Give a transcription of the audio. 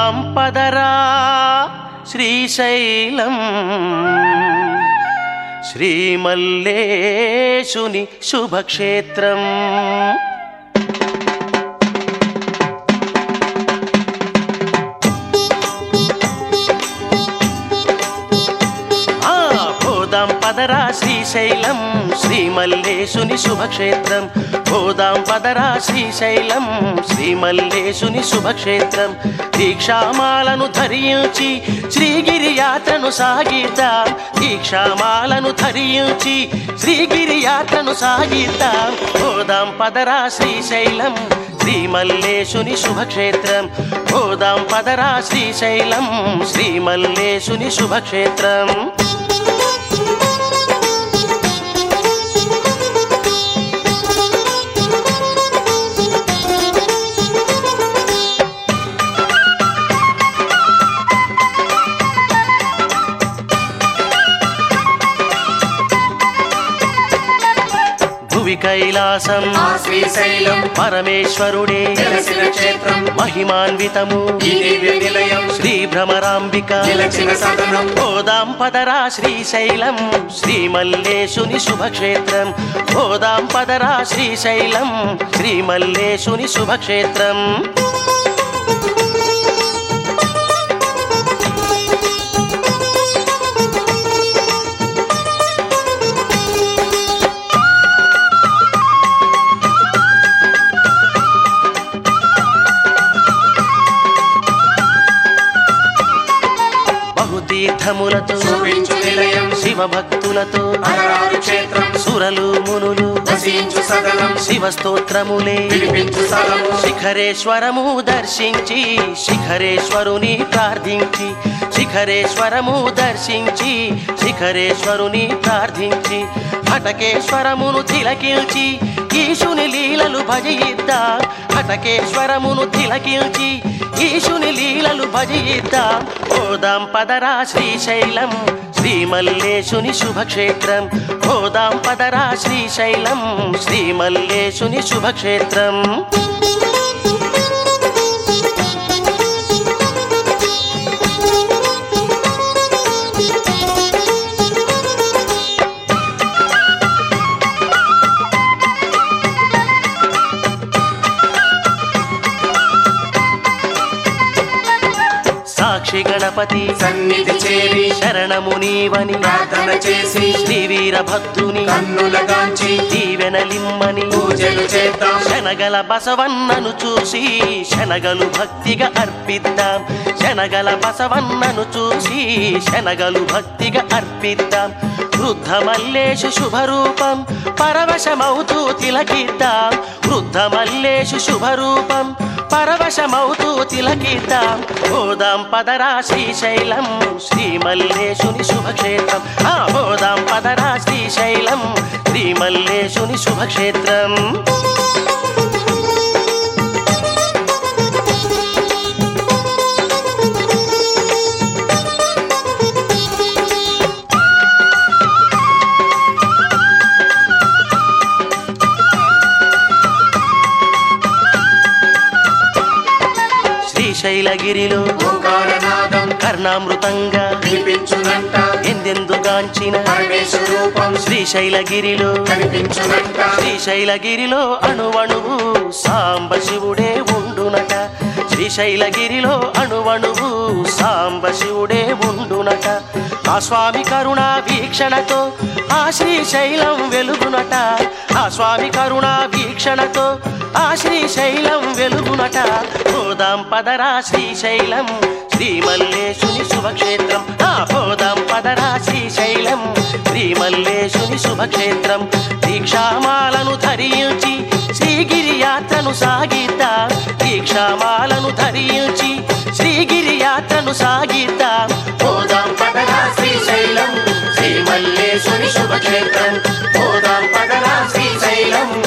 పోదాం పదరా శ్రీశైలం శ్రీమల్లేశుని శుభక్షేత్రం ఆ పోదాం పదరా శ్రీశైలం శ్రీమల్లేశుని శుభక్షేత్రం పోదాం పదరా శ్రీశైలం శ్రీమల్లేశుని శుభక్షేత్రం దీక్షామాలను ధరించి శ్రీగిరి యాత్రను సాగిద్దాం దీక్షామాలను ధరించి శ్రీగిరి యాత్రను సాగిద్దాం పోదాం పదరా శ్రీశైలం శ్రీమల్లేశుని శుభక్షేత్రం పోదాం పదరా శ్రీశైలం శ్రీమల్లేశుని శుభక్షేత్రం భువి కైలాసం ఆ శ్రీశైలం పరమేశ్వరుడే వెలసిన క్షేత్రం మహిమాన్వితము ఈ దివ్య నిలయం శ్రీ భ్రమరాంబిక నిలచిన సదనం పోదాం పదరా శ్రీశైలం శ్రీమల్లేశుని శుభక్షేత్రం పోదాం పదరా శ్రీశైలం శ్రీమల్లేశుని శుభక్షేత్రం బహుతీర్థములతో చూపించు నిలయం శివభక్తులతో అలరారు క్షేత్రం సురలు మునులు వసించు సదనం శివస్తోత్రములే పిలిపించు స్థలము శిఖరేశ్వరము దర్శించి శిఖరేశ్వరుని ప్రార్థించి శిఖరేశ్వరము దర్శించి శిఖరేశ్వరుని ప్రార్థించి హటకేశ్వరమును తిలకించి ఈశుని లీలలు భజయిద్దాం హటకేశ్వరమును తిలకించి ఈశుని లీలలు భజయిద్దాం పోదాం పదరా శ్రీశైలం శ్రీమల్లేశుని శుభక్షేత్రం పోదాం పదరా శ్రీశైలం శ్రీమల్లేశుని శుభక్షేత్రం సాక్షి గణపతి సన్నిధి చేరి శరణము నీవని ప్రార్థన చేసి శ్రీ వీరభద్రుని కన్నులగాంచి దీవెనలిమ్మని పూజలు చేద్దాం శనగల బసవన్నను చూసి శనగలు భక్తిగా అర్పిద్దాం శనగల బసవన్నను చూసి శనగలు భక్తిగా అర్పిద్దాం వృద్ధ మల్లేషు శుభరూపం పరవశమవుతూ తిలకిద్దాం వృద్ధ మల్లేషు శుభరూపం పరవశమవుతూ తిలకిద్దాం పోదాం పదరా శ్రీశైలం శ్రీమల్లేశుని శుభక్షేత్రం ఆ పోదాం పదరా శ్రీశైలం శ్రీమల్లేశుని శుభక్షేత్రం శ్రీశైలగిరిలో ఓంకారనాదం కర్ణామృతంగా వినిపించునంట ఎందెందుగాంచిన పరమేశ్వరూపం శ్రీశైలగిరిలో కనిపించునంట శ్రీశైలగిరిలో అణువణువు సాంబ శివుడే ఉండునట శ్రీశైలగిరిలో అణువణువు సాంబ శివుడే ఉండునట ఆ స్వామి కరుణా వీక్షణతో ఆ శ్రీశైలం వెలుగునట ఆ స్వామి కరుణా వీక్షణతో ఆ శ్రీశైలం వెలుగునట పోదాం పదరా శ్రీశైలం శ్రీమల్లేశుని శుభక్షేత్రం ఆ పోదాం పదరా శ్రీశైలం శ్రీమల్లేశుని శుభక్షేత్రం దీక్షామాలను ధరించి శ్రీగిరి యాత్రను సాగిద్దాం దీక్షామాలను ధరించి శ్రీగిరి యాత్రను సాగిద్దాం పోదాం పదరా శ్రీశైలం శ్రీమల్లేశ్వరి శుభక్షేత్రం పోదాం పదరా శ్రీశైలం